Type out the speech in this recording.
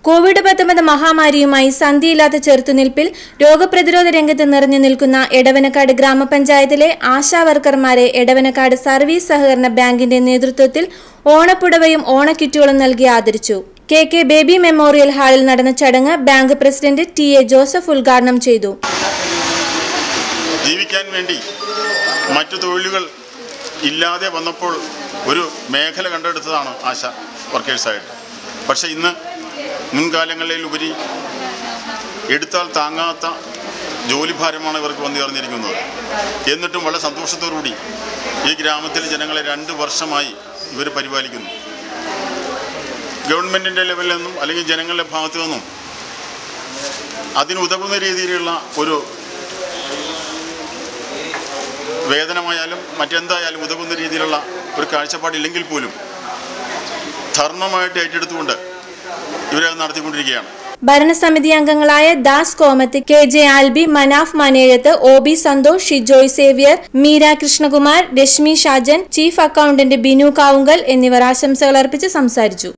Covid പത്തൊമ്പത് മഹാമാരിയുമായി സന്ധിയില്ലാത്ത ചെറുത്തുനിൽപ്പിൽ രോഗപ്രതിരോധ രംഗത്ത് നിറഞ്ഞു നിൽക്കുന്ന എടവനക്കാട് ഗ്രാമപഞ്ചായത്തിലെ ആശാ വർക്കർമാരെ എടവനക്കാട് സർവീസ് സഹകരണ ബാങ്കിന്റെ നേതൃത്വത്തിൽ ഓണപ്പുടവയും ഓണക്കിറ്റുകളും നൽകി ആദരിച്ചു കെ കെ ബേബി മെമ്മോറിയൽ ഹാളിൽ നടന്ന ചടങ്ങ് bank president T A Joseph ഉദ്ഘാടനം ചെയ്തു ജീവിക്കാൻ വേണ്ടി മറ്റു തൊഴിലുകൾ ഇല്ലാതെ വന്നപ്പോൾ ഒരു മേഖല കണ്ടെടുത്തതാണ് ആശ വർക്കേഴ്സായിട്ട് പക്ഷേ ഇന്ന് മുൻകാലങ്ങളിൽ ഉപരി എടുത്താൽ താങ്ങാത്ത ജോലിഭാരമാണ് ഇവർക്ക് വന്നു ചേർന്നിരിക്കുന്നത് എന്നിട്ടും വളരെ സന്തോഷത്തോടുകൂടി ഈ ഗ്രാമത്തിലെ ജനങ്ങളെ രണ്ട് വർഷമായി ഇവർ പരിപാലിക്കുന്നു ഗവൺമെൻറ്റിൻ്റെ ലെവലിൽ നിന്നും അല്ലെങ്കിൽ ജനങ്ങളുടെ ഭാഗത്തു നിന്നും അതിനുതകുന്ന രീതിയിലുള്ള ഒരു വേതനമായാലും മറ്റെന്തായാലും ഉതകുന്ന രീതിയിലുള്ള ഒരു കാഴ്ചപ്പാടില്ലെങ്കിൽ പോലും ധർമ്മമായിട്ട് ഏറ്റെടുത്തുകൊണ്ട് ഇവരത് നടത്തിക്കൊണ്ടിരിക്കുകയാണ് ഭരണസമിതി അംഗങ്ങളായ Das Komath K J Albi Manaf Manezhath O B Santhosh Shijoy Xavier Meera Krishnakumar Rashmi Shajan chief accountant Binu Kavungal എന്നിവർ ആശംസകൾ അർപ്പിച്ച് സംസാരിച്ചു